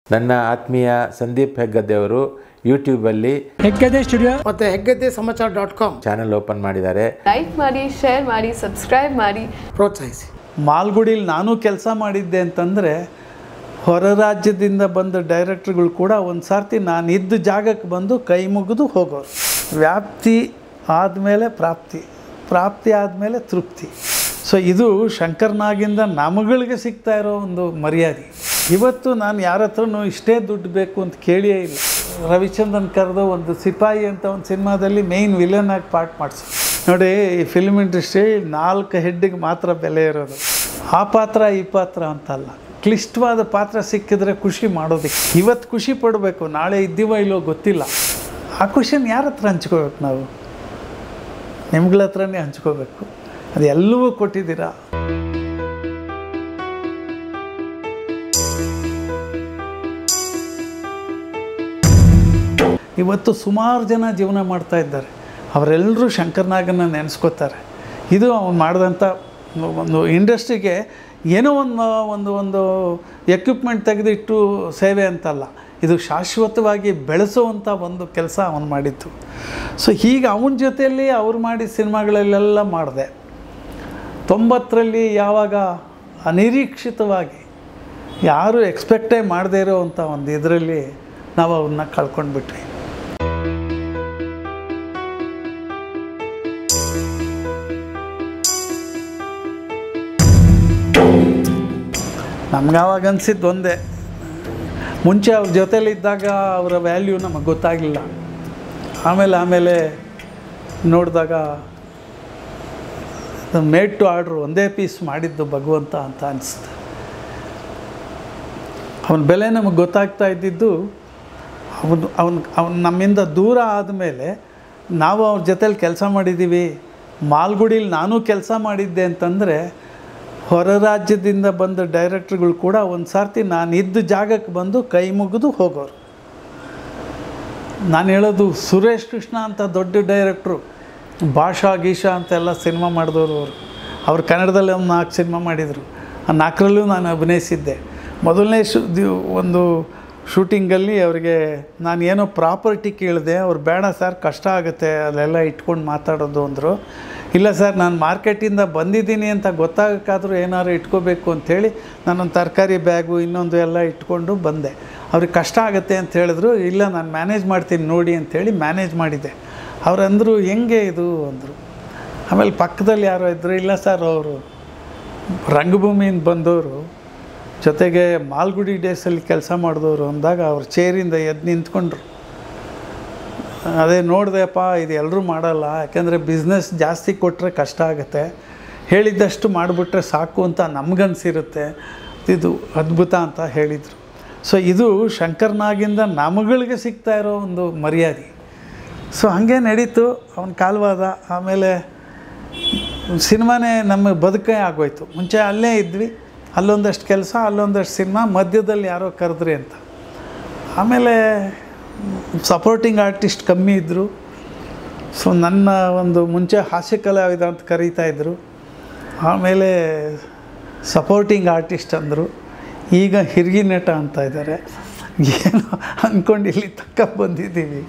ನನ್ನ ಆತ್ಮೀಯ ಸಂದೀಪ್ ಹೆಗ್ಗದ್ದೆಯವರು ಯೂಟ್ಯೂಬಲ್ಲಿ ಹೆಗ್ಗದೆ ಸ್ಟುಡಿಯೋ ಮತ್ತು Heggadde Samachara dot com channel open ಮಾಡಿದ್ದಾರೆ ಲೈಕ್ ಮಾಡಿ ಶೇರ್ ಮಾಡಿ ಸಬ್ಸ್ಕ್ರೈಬ್ ಮಾಡಿ ಪ್ರೋತ್ಸಾಹಿಸಿ ಮಾಲ್ಗುಡಿಲಿ ನಾನು ಕೆಲಸ ಮಾಡಿದ್ದೆ ಅಂತಂದರೆ ಹೊರ ರಾಜ್ಯದಿಂದ ಬಂದ ಡೈರೆಕ್ಟ್ರುಗಳು ಕೂಡ ಒಂದು ಸರ್ತಿ ನಾನು ಇದ್ದ ಜಾಗಕ್ಕೆ ಬಂದು ಕೈ ಮುಗಿದು ಹೋಗೋರು ವ್ಯಾಪ್ತಿ ಆದಮೇಲೆ ಪ್ರಾಪ್ತಿ ಪ್ರಾಪ್ತಿ ಆದಮೇಲೆ ತೃಪ್ತಿ ಸೊ ಇದು ಶಂಕರ್ನಾಗಿಂದ ನಮಗಳಿಗೆ ಸಿಗ್ತಾ ಇರೋ ಒಂದು ಮರ್ಯಾದೆ ಇವತ್ತು ನಾನು ಯಾರ ಹತ್ರನೂ ಇಷ್ಟೇ ದುಡ್ಡು ಬೇಕು ಅಂತ ಕೇಳಿಯೇ ಇಲ್ಲ ರವಿಚಂದ್ರನ್ ಕರೆದು ಒಂದು ಸಿಪಾಯಿ ಅಂತ ಒಂದು ಸಿನಿಮಾದಲ್ಲಿ ಮೇಯ್ನ್ ವಿಲನ್ ಆಗಿ ಪಾರ್ಟ್ ಮಾಡಿಸು ನೋಡಿ ಈ ಫಿಲ್ಮ್ ಇಂಡಸ್ಟ್ರಿ ನಾಲ್ಕು ಹೆಡ್ಡಿಗೆ ಮಾತ್ರ ಬೆಲೆ ಇರೋದು ಆ ಪಾತ್ರ ಈ ಪಾತ್ರ ಅಂತಲ್ಲ ಕ್ಲಿಷ್ಟವಾದ ಪಾತ್ರ ಸಿಕ್ಕಿದ್ರೆ ಖುಷಿ ಮಾಡೋದಕ್ಕೆ ಇವತ್ತು ಖುಷಿ ಪಡಬೇಕು ನಾಳೆ ಇದ್ದೀವೋ ಇಲ್ಲೋ ಗೊತ್ತಿಲ್ಲ ಆ ಖುಷಿನ ಯಾರ ಹತ್ರ ಹಂಚ್ಕೋಬೇಕು ನಾವು ನಿಮ್ಗಳ ಹತ್ರನೇ ಹಂಚ್ಕೋಬೇಕು ಅದು ಎಲ್ಲವೂ ಕೊಟ್ಟಿದ್ದೀರಾ ಇವತ್ತು ಸುಮಾರು ಜನ ಜೀವನ ಮಾಡ್ತಾ ಇದ್ದಾರೆ ಅವರೆಲ್ಲರೂ ಶಂಕರ್ನಾಗನ ನೆನೆಸ್ಕೋತಾರೆ ಇದು ಅವನು ಮಾಡಿದಂಥ ಒಂದು ಇಂಡಸ್ಟ್ರಿಗೆ ಏನೋ ಒಂದು ಒಂದು ಒಂದು ಎಕ್ವಿಪ್ಮೆಂಟ್ ತೆಗೆದಿಟ್ಟು ಸೇವೆ ಅಂತಲ್ಲ ಇದು ಶಾಶ್ವತವಾಗಿ ಬೆಳೆಸುವಂಥ ಒಂದು ಕೆಲಸ ಅವನು ಮಾಡಿತ್ತು ಸೊ ಹೀಗೆ ಅವನ ಜೊತೆಯಲ್ಲಿ ಅವ್ರು ಮಾಡಿದ ಸಿನಿಮಾಗಳಲ್ಲೆಲ್ಲ ಮಾಡಿದೆ ತೊಂಬತ್ತರಲ್ಲಿ ಯಾವಾಗ ಅನಿರೀಕ್ಷಿತವಾಗಿ ಯಾರು ಎಕ್ಸ್ಪೆಕ್ಟೇ ಮಾಡದೇ ಇರೋವಂಥ ಒಂದು ಇದರಲ್ಲಿ ನಾವು ಅವನ್ನ ಕಳ್ಕೊಂಡ್ಬಿಟ್ವಿ ನಮ್ಗೆ ಆವಾಗ ಅನಿಸಿದ್ದು ಒಂದೇ ಮುಂಚೆ ಅವ್ರ ಜೊತೇಲಿದ್ದಾಗ ಅವರ ವ್ಯಾಲ್ಯೂ ನಮಗೆ ಗೊತ್ತಾಗಲಿಲ್ಲ ಆಮೇಲೆ ಆಮೇಲೆ ನೋಡಿದಾಗ ಮೇಡ್ ಟು ಆರ್ಡ್ರ್ ಒಂದೇ ಪೀಸ್ ಮಾಡಿದ್ದು ಭಗವಂತ ಅಂತ ಅನಿಸ್ತು ಅವನ ಬೆಲೆ ನಮಗೆ ಗೊತ್ತಾಗ್ತಾ ಇದ್ದಿದ್ದು ಅವನು ಅವನು ಅವನು ನಮ್ಮಿಂದ ದೂರ ಆದಮೇಲೆ ನಾವು ಅವ್ರ ಜೊತೇಲಿ ಕೆಲಸ ಮಾಡಿದ್ದೀವಿ ಮಾಲ್ಗುಡಿಲಿ ನಾನು ಕೆಲಸ ಮಾಡಿದ್ದೆ ಅಂತಂದರೆ ಹೊರ ರಾಜ್ಯದಿಂದ ಬಂದ ಡೈರೆಕ್ಟ್ರುಗಳು ಕೂಡ ಒಂದು ಸರ್ತಿ ನಾನು ಇದ್ದ ಜಾಗಕ್ಕೆ ಬಂದು ಕೈ ಮುಗಿದು ಹೋಗೋರು ನಾನು ಹೇಳೋದು ಸುರೇಶ್ ಕೃಷ್ಣ ಅಂತ ದೊಡ್ಡ ಡೈರೆಕ್ಟ್ರು ಭಾಷಾ ಗೀಷಾ ಅಂತೆಲ್ಲ ಸಿನಿಮಾ ಮಾಡಿದವರು ಅವರು ಅವ್ರು ಕನ್ನಡದಲ್ಲಿ ಒಂದು ನಾಲ್ಕು ಸಿನಿಮಾ ಮಾಡಿದರು ಆ ನಾಲ್ಕರಲ್ಲೂ ನಾನು ಅಭಿನಯಿಸಿದ್ದೆ ಮೊದಲನೇ ಶು ದಿ- ಒಂದು ಶೂಟಿಂಗಲ್ಲಿ ಅವರಿಗೆ ನಾನು ಏನೋ ಪ್ರಾಪರ್ಟಿ ಕೇಳಿದೆ ಅವ್ರು ಬೇಡ ಸರ್ ಕಷ್ಟ ಆಗುತ್ತೆ ಅದೆಲ್ಲ ಇಟ್ಕೊಂಡು ಮಾತಾಡೋದು ಅಂದರು ಇಲ್ಲ ಸರ್ ನಾನು ಮಾರ್ಕೆಟಿಂದ ಬಂದಿದ್ದೀನಿ ಅಂತ ಗೊತ್ತಾಗೋಕ್ಕಾದ್ರೂ ಏನಾದ್ರು ಇಟ್ಕೋಬೇಕು ಅಂಥೇಳಿ ನಾನೊಂದು ತರಕಾರಿ ಬ್ಯಾಗು ಇನ್ನೊಂದು ಎಲ್ಲ ಇಟ್ಕೊಂಡು ಬಂದೆ ಅವ್ರಿಗೆ ಕಷ್ಟ ಆಗುತ್ತೆ ಅಂತ ಹೇಳಿದ್ರು ಇಲ್ಲ ನಾನು ಮ್ಯಾನೇಜ್ ಮಾಡ್ತೀನಿ ನೋಡಿ ಅಂಥೇಳಿ ಮ್ಯಾನೇಜ್ ಮಾಡಿದ್ದೆ ಅವ್ರು ಅಂದರು ಹೆಂಗೆ ಇದು ಅಂದರು ಆಮೇಲೆ ಪಕ್ಕದಲ್ಲಿ ಯಾರೋ ಇದ್ದರು ಇಲ್ಲ ಸರ್ ಅವರು ರಂಗಭೂಮಿಯಿಂದ ಬಂದವರು ಜೊತೆಗೆ ಮಾಲ್ಗುಡಿ ಡೇಸಲ್ಲಿ ಕೆಲಸ ಮಾಡಿದವರು ಅಂದಾಗ ಅವ್ರ ಚೇರಿಂದ ಎದ್ದು ನಿಂತ್ಕೊಂಡ್ರು ಅದೇ ನೋಡಿದೆಪ್ಪ ಇದು ಎಲ್ಲರೂ ಮಾಡಲ್ಲ ಯಾಕೆಂದರೆ ಬಿಸ್ನೆಸ್ ಜಾಸ್ತಿ ಕೊಟ್ಟರೆ ಕಷ್ಟ ಆಗುತ್ತೆ ಹೇಳಿದ್ದಷ್ಟು ಮಾಡಿಬಿಟ್ರೆ ಸಾಕು ಅಂತ ನಮಗನ್ಸಿರುತ್ತೆ ಇದು ಅದ್ಭುತ ಅಂತ ಹೇಳಿದರು ಸೊ ಇದು ಶಂಕರ್ನಾಗಿಂದ ನಮಗಳಿಗೆ ಸಿಗ್ತಾ ಇರೋ ಒಂದು ಮರ್ಯಾದೆ ಸೊ ಹಾಗೆ ನಡೀತು ಅವನ ಕಾಲವಾದ ಆಮೇಲೆ ಸಿನಿಮಾನೇ ನಮ್ಮ ಬದುಕೇ ಆಗೋಯ್ತು ಮುಂಚೆ ಅಲ್ಲೇ ಇದ್ವಿ ಅಲ್ಲೊಂದಷ್ಟು ಕೆಲಸ ಅಲ್ಲೊಂದಷ್ಟು ಸಿನಿಮಾ ಮಧ್ಯದಲ್ಲಿ ಯಾರೋ ಕರೆದ್ರಿ ಅಂತ ಆಮೇಲೆ ಸಪೋರ್ಟಿಂಗ್ ಆರ್ಟಿಸ್ಟ್ ಕಮ್ಮಿ ಇದ್ದರು ಸೊ ನನ್ನ ಒಂದು ಮುಂಚೆ ಹಾಸ್ಯ ಕಲಾವಿದ ಅಂತ ಕರೀತಾ ಇದ್ದರು ಆಮೇಲೆ ಸಪೋರ್ಟಿಂಗ್ ಆರ್ಟಿಸ್ಟ್ ಅಂದರು ಈಗ ಹಿರಿಗಿ ನಟ ಅಂತ ಇದ್ದಾರೆ ಏನೋ ಅಂದ್ಕೊಂಡು ಇಲ್ಲಿ ತಕ್ಕ ಬಂದಿದ್ದೀವಿ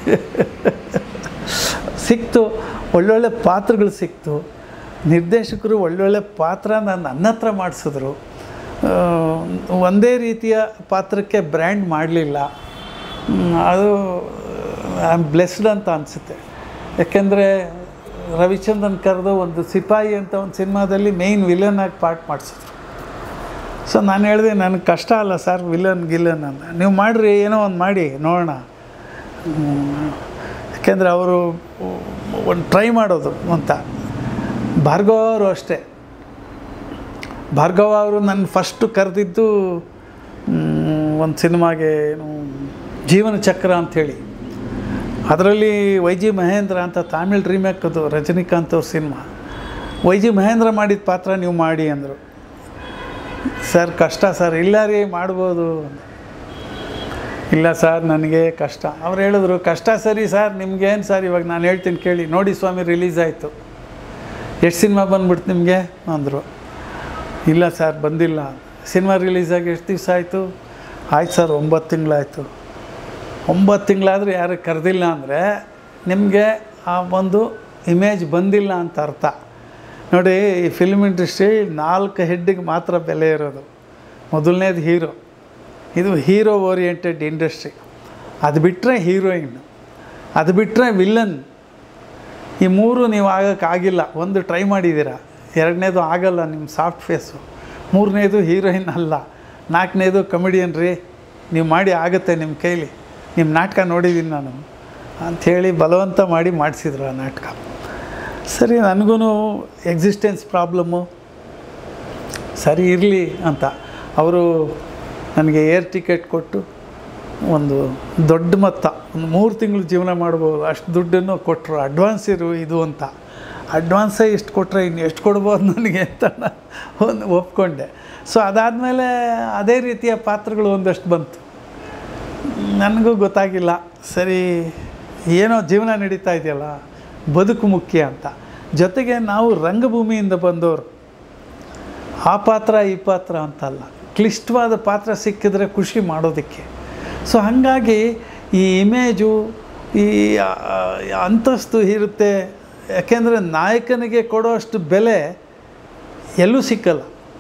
ಸಿಕ್ತು ಒಳ್ಳೊಳ್ಳೆ ಪಾತ್ರಗಳು ಸಿಕ್ತು ನಿರ್ದೇಶಕರು ಒಳ್ಳೊಳ್ಳೆ ಪಾತ್ರ ನಾನು ನನ್ನ ಹತ್ರ ಮಾಡಿಸಿದ್ರು ಆ, ಒಂದೇ ರೀತಿಯ ಪಾತ್ರಕ್ಕೆ ಬ್ರ್ಯಾಂಡ್ ಮಾಡಲಿಲ್ಲ ಅದು ಐ ಆಮ್ ಬ್ಲೆಸ್ಡ್ ಅಂತ ಅನಿಸುತ್ತೆ ಯಾಕೆಂದರೆ ರವಿಚಂದ್ರನ್ ಕರೆದು ಒಂದು ಸಿಪಾಯಿ ಅಂತ ಒಂದು ಸಿನಿಮಾದಲ್ಲಿ ಮೇಯ್ನ್ ವಿಲನ್ ಆಗಿ ಪಾರ್ಟ್ ಮಾಡಿಸಿದ್ರು ಸೊ ನಾನು ಹೇಳಿದೆ ನನಗೆ ಕಷ್ಟ ಅಲ್ಲ ಸರ್ ವಿಲನ್ ಗಿಲನ್ ಅಂತ ನೀವು ಮಾಡಿರಿ ಏನೋ ಒಂದು ಮಾಡಿ ನೋಡೋಣ ಹ್ಮ್. ಯಾಕೆಂದರೆ ಅವರು ಒಂದು ಟ್ರೈ ಮಾಡೋದು ಅಂತ ಭಾರ್ಗವ ಅವರು ಅಷ್ಟೇ ಭಾರ್ಗವ ಅವರು ನನ್ನ ಫಸ್ಟು ಕರೆದಿದ್ದು ಒಂದು ಸಿನಿಮಾಗೆ ಏನು ಜೀವನ ಚಕ್ರ ಅಂಥೇಳಿ ಅದರಲ್ಲಿ ವೈ ಜಿ ಮಹೇಂದ್ರ ಅಂತ ತಮಿಳ್ ರೀಮೇಕ್ ಅದು ರಜನಿಕಾಂತ್ ಅವ್ರ ಸಿನಿಮಾ ವೈ ಜಿ ಮಹೇಂದ್ರ ಮಾಡಿದ ಪಾತ್ರ ನೀವು ಮಾಡಿ ಅಂದರು ಸರ್ ಕಷ್ಟ ಸರ್ ಇಲ್ಲ ರೀ ಮಾಡ್ಬೋದು ಇಲ್ಲ ಸರ್ ನನಗೆ ಕಷ್ಟ ಅವ್ರು ಹೇಳಿದ್ರು ಕಷ್ಟ ಸರಿ ಸರ್ ನಿಮ್ಗೇನು ಸರ್ ಇವಾಗ ನಾನು ಹೇಳ್ತೀನಿ ಕೇಳಿ ನೋಡಿ ಸ್ವಾಮಿ ರಿಲೀಸ್ ಆಯಿತು ಎಷ್ಟು ಸಿನಿಮಾ ಬಂದ್ಬಿಡ್ತು ನಿಮಗೆ ಅಂದರು ಇಲ್ಲ ಸರ್ ಬಂದಿಲ್ಲ ಸಿನಿಮಾ ರಿಲೀಸ್ ಆಗಿ ಎಷ್ಟು ದಿವಸ ಆಯಿತು ಆಯ್ತು ಸರ್ ಒಂಬತ್ತು ತಿಂಗಳಾಯಿತು ಒಂಬತ್ತು ತಿಂಗಳಾದರೂ ಯಾರು ಕರೆದಿಲ್ಲ ಅಂದರೆ ನಿಮಗೆ ಆ ಒಂದು ಇಮೇಜ್ ಬಂದಿಲ್ಲ ಅಂತ ಅರ್ಥ ನೋಡಿ ಈ ಫಿಲ್ಮ್ ಇಂಡಸ್ಟ್ರಿ ನಾಲ್ಕು ಹೆಡ್ಡಿಗೆ ಮಾತ್ರ ಬೆಲೆ ಇರೋದು ಮೊದಲನೇದು ಹೀರೋ ಇದು ಹೀರೋ ಓರಿಯೆಂಟೆಡ್ ಇಂಡಸ್ಟ್ರಿ ಅದು ಬಿಟ್ಟರೆ ಹೀರೋಯಿನ್ ಅದು ಬಿಟ್ಟರೆ ವಿಲ್ಲನ್ ಈ ಮೂರು ನೀವು ಆಗೋಕ್ಕಾಗಿಲ್ಲ ಒಂದು ಟ್ರೈ ಮಾಡಿದ್ದೀರಾ ಎರಡನೇದು ಆಗಲ್ಲ ನಿಮ್ಮ ಸಾಫ್ಟ್ ಫೇಸು ಮೂರನೇದು ಹೀರೋಯಿನ್ ಅಲ್ಲ ನಾಲ್ಕನೇದು ಕಮಿಡಿಯನ್ ರೀ ನೀವು ಮಾಡಿ ಆಗುತ್ತೆ ನಿಮ್ಮ ಕೈಲಿ ನಿಮ್ಮ ನಾಟಕ ನೋಡಿದ್ದೀನಿ ನಾನು ಅಂಥೇಳಿ ಬಲವಂತ ಮಾಡಿ ಮಾಡಿಸಿದ್ರು ಆ ನಾಟಕ ಸರಿ ನನಗೂ ಎಕ್ಸಿಸ್ಟೆನ್ಸ್ ಪ್ರಾಬ್ಲಮ್ಮು ಸರಿ ಇರಲಿ ಅಂತ ಅವರು ನನಗೆ ಏರ್ ಟಿಕೆಟ್ ಕೊಟ್ಟು ಒಂದು ದೊಡ್ಡ ಮೊತ್ತ ಒಂದು ಮೂರು ತಿಂಗಳು ಜೀವನ ಮಾಡ್ಬೋದು ಅಷ್ಟು ದುಡ್ಡನ್ನು ಕೊಟ್ಟರು ಅಡ್ವಾನ್ಸ್ ಇರು ಇದು ಅಂತ ಅಡ್ವಾನ್ಸೇ ಇಷ್ಟು ಕೊಟ್ಟರೆ ಇನ್ನು ಎಷ್ಟು ಕೊಡ್ಬೋದು ನನಗೆ ಅಂತ ನಾನು ಒಂದು ಒಪ್ಕೊಂಡೆ ಸೊ ಅದಾದಮೇಲೆ ಅದೇ ರೀತಿಯ ಪಾತ್ರಗಳು ಒಂದಷ್ಟು ಬಂತು ನನಗೂ ಗೊತ್ತಾಗಿಲ್ಲ ಸರಿ ಏನೋ ಜೀವನ ನಡೀತಾ ಇದೆಯಲ್ಲ ಬದುಕು ಮುಖ್ಯ ಅಂತ ಜೊತೆಗೆ ನಾವು ರಂಗಭೂಮಿಯಿಂದ ಬಂದವರು ಆ ಪಾತ್ರ ಈ ಪಾತ್ರ ಅಂತಲ್ಲ ಕ್ಲಿಷ್ಟವಾದ ಪಾತ್ರ ಸಿಕ್ಕಿದ್ರೆ ಖುಷಿ ಮಾಡೋದಕ್ಕೆ ಸೊ ಹಾಗಾಗಿ ಈ ಇಮೇಜು ಈ ಆ, ಅಂತಸ್ತು ಇರುತ್ತೆ ಯಾಕೆಂದರೆ ನಾಯಕನಿಗೆ ಕೊಡೋಷ್ಟು ಬೆಲೆ ಎಲ್ಲೂ ಸಿಕ್ಕಲ್ಲ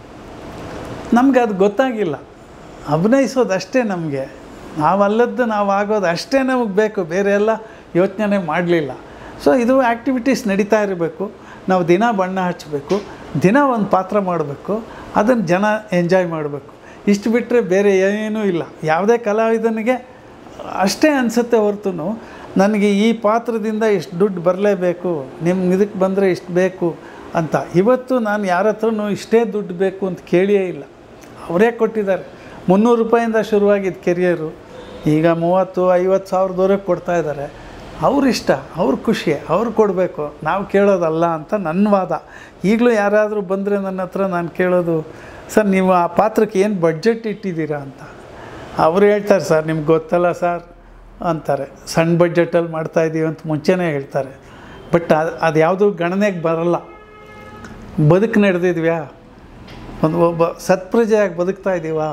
ನಮಗೆ ಅದು ಗೊತ್ತಾಗಿಲ್ಲ ಅಭಿನಯಿಸೋದು ಅಷ್ಟೇ ನಮಗೆ ನಾವಲ್ಲದ್ದು ನಾವು ಆಗೋದು ಅಷ್ಟೇ ನಮಗೆ ಬೇಕು ಬೇರೆ ಎಲ್ಲ ಯೋಚನೆ ಮಾಡಲಿಲ್ಲ ಸೊ ಇದು ಆ್ಯಕ್ಟಿವಿಟೀಸ್ ನಡೀತಾ ಇರಬೇಕು ನಾವು ದಿನ ಬಣ್ಣ ಹಚ್ಚಬೇಕು ದಿನ ಒಂದು ಪಾತ್ರ ಮಾಡಬೇಕು ಅದನ್ನು ಜನ ಎಂಜಾಯ್ ಮಾಡಬೇಕು ಇಷ್ಟು ಬಿಟ್ಟರೆ ಬೇರೆ ಏನೂ ಇಲ್ಲ ಯಾವುದೇ ಕಲಾವಿದನಿಗೆ ಅಷ್ಟೇ ಅನಿಸುತ್ತೆ ಹೊರತು ನನಗೆ ಈ ಪಾತ್ರದಿಂದ ಇಷ್ಟು ದುಡ್ಡು ಬರಲೇಬೇಕು ನಿಮ್ಮ ಇದಕ್ಕೆ ಬಂದರೆ ಇಷ್ಟು ಬೇಕು ಅಂತ ಇವತ್ತು ನಾನು ಯಾರ ಹತ್ರನೂ ಇಷ್ಟೇ ದುಡ್ಡು ಬೇಕು ಅಂತ ಕೇಳಿಯೇ ಇಲ್ಲ ಅವರೇ ಕೊಟ್ಟಿದ್ದಾರೆ ಮುನ್ನೂರು ರೂಪಾಯಿಂದ ಶುರುವಾಗಿದ್ದು ಕೆರಿಯರು ಈಗ ಮೂವತ್ತು ಐವತ್ತು ಸಾವಿರದವರೆಗೆ ಕೊಡ್ತಾ ಇದ್ದಾರೆ ಅವ್ರ ಇಷ್ಟ ಅವ್ರ ಖುಷಿ ಅವ್ರು ಕೊಡಬೇಕು ನಾವು ಕೇಳೋದಲ್ಲ ಅಂತ ನನ್ನ ವಾದ ಈಗಲೂ ಯಾರಾದರೂ ಬಂದರೆ ನನ್ನ ಹತ್ರ ನಾನು ಕೇಳೋದು ಸರ್ ನೀವು ಆ ಪಾತ್ರಕ್ಕೆ ಏನು ಬಡ್ಜೆಟ್ ಇಟ್ಟಿದ್ದೀರಾ ಅಂತ ಅವ್ರು ಹೇಳ್ತಾರೆ ಸರ್ ನಿಮ್ಗೆ ಗೊತ್ತಲ್ಲ ಸರ್ ಅಂತಾರೆ ಸಣ್ಣ ಬಡ್ಜೆಟಲ್ಲಿ ಮಾಡ್ತಾಯಿದ್ದೀವಿ ಅಂತ ಮುಂಚೆನೇ ಹೇಳ್ತಾರೆ ಬಟ್ ಅದು ಅದು ಯಾವುದೂ ಗಣನೆಗೆ ಬರಲ್ಲ ಬದುಕು ನಡೆದಿದ್ವ್ಯಾ ಒಂದು ಒಬ್ಬ ಸತ್ಪ್ರಜೆಯಾಗಿ ಬದುಕ್ತಾ ಇದ್ದೀವಾ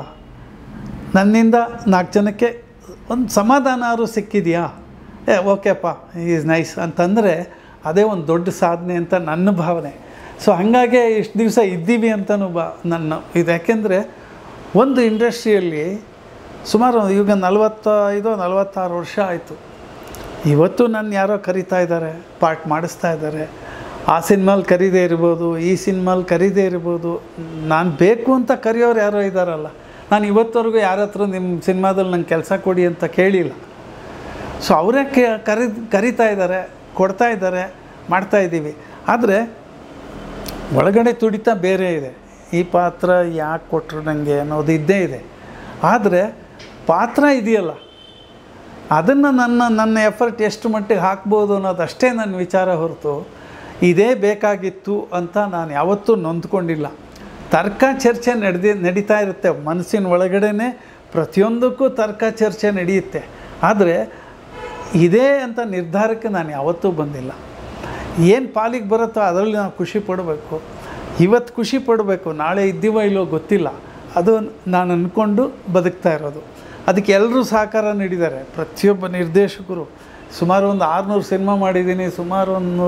ನನ್ನಿಂದ ನಾಲ್ಕು ಜನಕ್ಕೆ ಒಂದು ಸಮಾಧಾನ ಸಿಕ್ಕಿದೆಯಾ ಏ ಓಕೆಪ್ಪ ಈಸ್ ನೈಸ್ ಅಂತಂದರೆ ಅದೇ ಒಂದು ದೊಡ್ಡ ಸಾಧನೆ ಅಂತ ನನ್ನ ಭಾವನೆ ಸೊ ಹಾಗಾಗೆ ಇಷ್ಟು ದಿವಸ ಇದ್ದೀವಿ ಅಂತಲೂ ಬಾ ನನ್ನ ಇದು ಯಾಕೆಂದರೆ ಒಂದು ಇಂಡಸ್ಟ್ರಿಯಲ್ಲಿ ಸುಮಾರು ಈಗ ನಲವತ್ತೈದು ನಲವತ್ತಾರು ವರ್ಷ ಆಯಿತು ಇವತ್ತು ನನ್ನ ಯಾರೋ ಕರಿತಾ ಇದ್ದಾರೆ ಪಾರ್ಟ್ ಮಾಡಿಸ್ತಾ ಇದ್ದಾರೆ ಆ ಸಿನಿಮಾಲ್ಲಿ ಕರೀದೇ ಇರ್ಬೋದು ಈ ಸಿನಿಮಾಲ್ಲಿ ಕರೀದೇ ಇರ್ಬೋದು ನಾನು ಬೇಕು ಅಂತ ಕರೆಯೋರು ಯಾರೋ ಇದ್ದಾರಲ್ಲ ನಾನು ಇವತ್ತವರೆಗೂ ಯಾರ ಹತ್ರ ನಿಮ್ಮ ಸಿನಿಮಾದಲ್ಲಿ ನಂಗೆ ಕೆಲಸ ಕೊಡಿ ಅಂತ ಕೇಳಿಲ್ಲ ಸೊ ಅವರೇ ಕೆ ಕರಿ ಕರಿತಾ ಇದ್ದಾರೆ ಕೊಡ್ತಾ ಇದ್ದಾರೆ ಮಾಡ್ತಾ ಇದ್ದೀವಿ ಆದರೆ ಒಳಗಡೆ ತುಡಿತ ಬೇರೆ ಇದೆ ಈ ಪಾತ್ರ ಯಾಕೆ ಕೊಟ್ಟರು ನನಗೆ ಅನ್ನೋದು ಇದ್ದೇ ಇದೆ ಆದರೆ ಪಾತ್ರ ಇದೆಯಲ್ಲ ಅದನ್ನು ನನ್ನ ನನ್ನ ಎಫರ್ಟ್ ಎಷ್ಟು ಮಟ್ಟಿಗೆ ಹಾಕ್ಬೋದು ಅನ್ನೋದು ಅಷ್ಟೇ ನನ್ನ ವಿಚಾರ ಹೊರತು ಇದೇ ಬೇಕಾಗಿತ್ತು ಅಂತ ನಾನು ಯಾವತ್ತೂ ನೊಂದ್ಕೊಂಡಿಲ್ಲ ತರ್ಕ ಚರ್ಚೆ ನಡೆದಿ ನಡೀತಾ ಇರುತ್ತೆ ಮನಸ್ಸಿನ ಒಳಗಡೆನೇ ಪ್ರತಿಯೊಂದಕ್ಕೂ ತರ್ಕ ಚರ್ಚೆ ನಡೆಯುತ್ತೆ ಆದರೆ ಇದೇ ಅಂತ ನಿರ್ಧಾರಕ್ಕೆ ನಾನು ಯಾವತ್ತೂ ಬಂದಿಲ್ಲ ಏನು ಪಾಲಿಗೆ ಬರುತ್ತೋ ಅದರಲ್ಲಿ ನಾವು ಖುಷಿ ಪಡಬೇಕು ಇವತ್ತು ಖುಷಿ ಪಡಬೇಕು ನಾಳೆ ಇದ್ದೀವೋ ಇಲ್ಲೋ ಗೊತ್ತಿಲ್ಲ ಅದು ನಾನು ಅಂದ್ಕೊಂಡು ಬದುಕ್ತಾ ಇರೋದು ಅದಕ್ಕೆ ಎಲ್ಲರೂ ಸಹಕಾರ ನೀಡಿದ್ದಾರೆ ಪ್ರತಿಯೊಬ್ಬ ನಿರ್ದೇಶಕರು ಸುಮಾರು ಒಂದು ಆರುನೂರು ಸಿನಿಮಾ ಮಾಡಿದ್ದೀನಿ ಸುಮಾರು ಒಂದು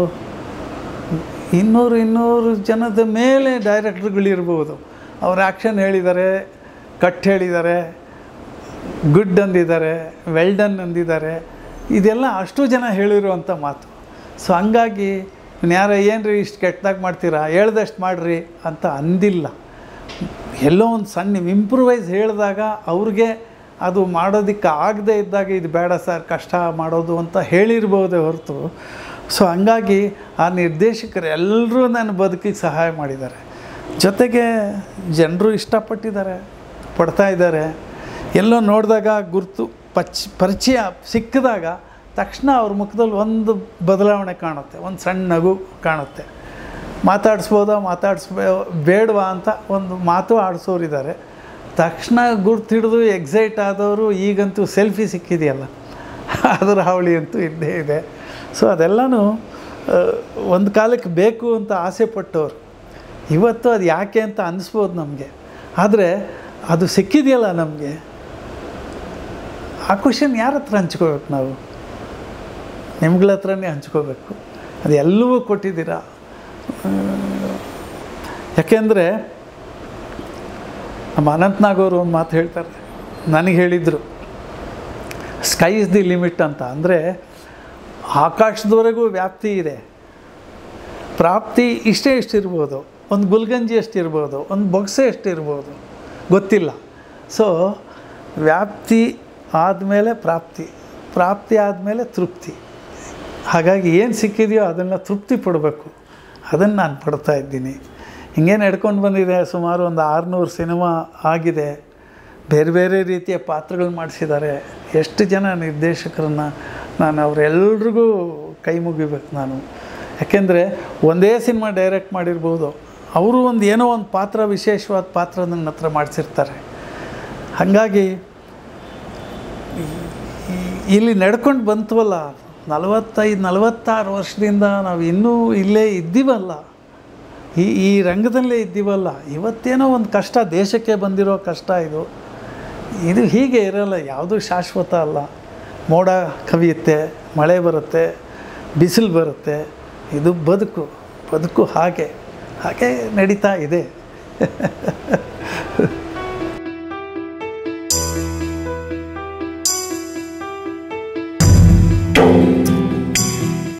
ಇನ್ನೂರು ಇನ್ನೂರು ಜನದ ಮೇಲೆ ಡೈರೆಕ್ಟ್ರುಗಳಿರ್ಬೋದು ಅವ್ರು ಆ್ಯಕ್ಷನ್ ಹೇಳಿದ್ದಾರೆ ಕಟ್ ಹೇಳಿದ್ದಾರೆ ಗುಡ್ ಅಂದಿದ್ದಾರೆ ವೆಲ್ ಡನ್ ಅಂದಿದ್ದಾರೆ ಇದೆಲ್ಲ ಅಷ್ಟು ಜನ ಹೇಳಿರುವಂಥ ಮಾತು ಸೊ ಹಂಗಾಗಿ ಯಾರ ಏನು ರೀ ಇಷ್ಟು ಕೆಟ್ಟದಾಗಿ ಮಾಡ್ತೀರಾ ಹೇಳ್ದಷ್ಟು ಮಾಡಿರಿ ಅಂತ ಅಂದಿಲ್ಲ ಎಲ್ಲೋ ಒಂದು ಸಣ್ಣ ಇಂಪ್ರೂವೈಸ್ ಹೇಳಿದಾಗ ಅವ್ರಿಗೆ ಅದು ಮಾಡೋದಕ್ಕೆ ಆಗದೇ ಇದ್ದಾಗ ಇದು ಬೇಡ ಸರ್ ಕಷ್ಟ ಮಾಡೋದು ಅಂತ ಹೇಳಿರ್ಬೋದೇ ಹೊರತು ಸೊ ಹಂಗಾಗಿ ಆ ನಿರ್ದೇಶಕರು ಎಲ್ಲರೂ ನನ್ನ ಬದುಕಿಗೆ ಸಹಾಯ ಮಾಡಿದ್ದಾರೆ ಜೊತೆಗೆ ಜನರು ಇಷ್ಟಪಟ್ಟಿದ್ದಾರೆ ಪಡ್ತಾ ಇದ್ದಾರೆ ಎಲ್ಲೋ ನೋಡಿದಾಗ ಗುರುತು ಪಚ್ ಪರಿಚಯ ಸಿಕ್ಕಿದಾಗ ತಕ್ಷಣ ಅವ್ರ ಮುಖದಲ್ಲಿ ಒಂದು ಬದಲಾವಣೆ ಕಾಣುತ್ತೆ ಒಂದು ಸಣ್ಣ ನಗು ಕಾಣುತ್ತೆ ಮಾತಾಡಿಸ್ಬೋದಾ ಮಾತಾಡಿಸ್ಬೇ ಬೇಡವಾ ಅಂತ ಒಂದು ಮಾತು ಆಡಿಸೋರಿದ್ದಾರೆ ತಕ್ಷಣ ಗುರ್ತು ಹಿಡಿದು ಎಕ್ಸೈಟ್ ಆದವರು ಈಗಂತೂ ಸೆಲ್ಫಿ ಸಿಕ್ಕಿದೆಯಲ್ಲ ಅದರ ಹಾವಳಿ ಅಂತೂ ಇದ್ದೇ ಇದೆ ಸೊ ಅದೆಲ್ಲನೂ ಆ, ಒಂದು ಕಾಲಕ್ಕೆ ಬೇಕು ಅಂತ ಆಸೆ ಪಟ್ಟವ್ರು ಇವತ್ತು ಅದು ಯಾಕೆ ಅಂತ ಅನ್ನಿಸ್ಬೋದು ನಮಗೆ ಆದರೆ ಅದು ಸಿಕ್ಕಿದೆಯಲ್ಲ ನಮಗೆ ಆ ಕ್ವಶನ್ ಯಾರ ಹತ್ರ ಹಂಚ್ಕೋಬೇಕು ನಾವು ನಿಮ್ಗಳ ಹತ್ರನೇ ಹಂಚ್ಕೋಬೇಕು ಅದು ಎಲ್ಲವೂ ಕೊಟ್ಟಿದ್ದೀರಾ ಯಾಕೆಂದರೆ ನಮ್ಮ ಅನಂತ್ನಾಗ್ ಅವರು ಒಂದು ಮಾತು ಹೇಳ್ತಾರೆ ನನಗೆ ಹೇಳಿದರು ಸ್ಕೈ ಇಸ್ ದಿ ಲಿಮಿಟ್ ಅಂತ ಅಂದರೆ ಆಕಾಶದವರೆಗೂ ವ್ಯಾಪ್ತಿ ಇದೆ ಪ್ರಾಪ್ತಿ ಇಷ್ಟೇ ಎಷ್ಟಿರ್ಬೋದು ಒಂದು ಗುಲ್ಗಂಜಿ ಎಷ್ಟಿರ್ಬೋದು ಒಂದು ಬೊಗ್ಸೆ ಎಷ್ಟಿರ್ಬೋದು ಗೊತ್ತಿಲ್ಲ ಸೊ ವ್ಯಾಪ್ತಿ ಆದಮೇಲೆ ಪ್ರಾಪ್ತಿ ಪ್ರಾಪ್ತಿ ಆದಮೇಲೆ ತೃಪ್ತಿ ಹಾಗಾಗಿ ಏನು ಸಿಕ್ಕಿದೆಯೋ ಅದನ್ನು ತೃಪ್ತಿ ಪಡಬೇಕು ಅದನ್ನು ನಾನು ಪಡ್ತಾ ಇದ್ದೀನಿ ಹಿಂಗೇನು ನಡ್ಕೊಂಡು ಬಂದಿದೆ ಸುಮಾರು ಒಂದು ಆರುನೂರು ಸಿನಿಮಾ ಆಗಿದೆ ಬೇರೆ ಬೇರೆ ರೀತಿಯ ಪಾತ್ರಗಳು ಮಾಡಿಸಿದ್ದಾರೆ ಎಷ್ಟು ಜನ ನಿರ್ದೇಶಕರನ್ನು ನಾನು ಅವರೆಲ್ರಿಗೂ ಕೈ ಮುಗಿಬೇಕು ನಾನು ಯಾಕೆಂದರೆ ಒಂದೇ ಸಿನಿಮಾ ಡೈರೆಕ್ಟ್ ಮಾಡಿರ್ಬೋದು ಅವರು ಒಂದು ಏನೋ ಒಂದು ಪಾತ್ರ ವಿಶೇಷವಾದ ಪಾತ್ರ ನನ್ನ ಹತ್ರ ಮಾಡಿಸಿರ್ತಾರೆ ಹಾಗಾಗಿ ಈ- ಇಲ್ಲಿ ನಡ್ಕೊಂಡು ಬಂತವಲ್ಲ ನಲವತ್ತೈದು ನಲವತ್ತಾರು ವರ್ಷದಿಂದ ನಾವು ಇನ್ನೂ ಇಲ್ಲೇ ಇದ್ದೀವಲ್ಲ ಈ ಈ ರಂಗದಲ್ಲೇ ಇದ್ದೀವಲ್ಲ ಇವತ್ತೇನೋ ಒಂದು ಕಷ್ಟ ದೇಶಕ್ಕೆ ಬಂದಿರೋ ಕಷ್ಟ ಇದು ಇದು ಹೀಗೆ ಇರಲ್ಲ ಯಾವುದೂ ಶಾಶ್ವತ ಅಲ್ಲ ಮೋಡ ಕವಿಯುತ್ತೆ ಮಳೆ ಬರುತ್ತೆ ಬಿಸಿಲು ಬರುತ್ತೆ ಇದು ಬದುಕು ಬದುಕು ಹಾಗೆ ಹಾಗೆ ನಡೀತಾ ಇದೆ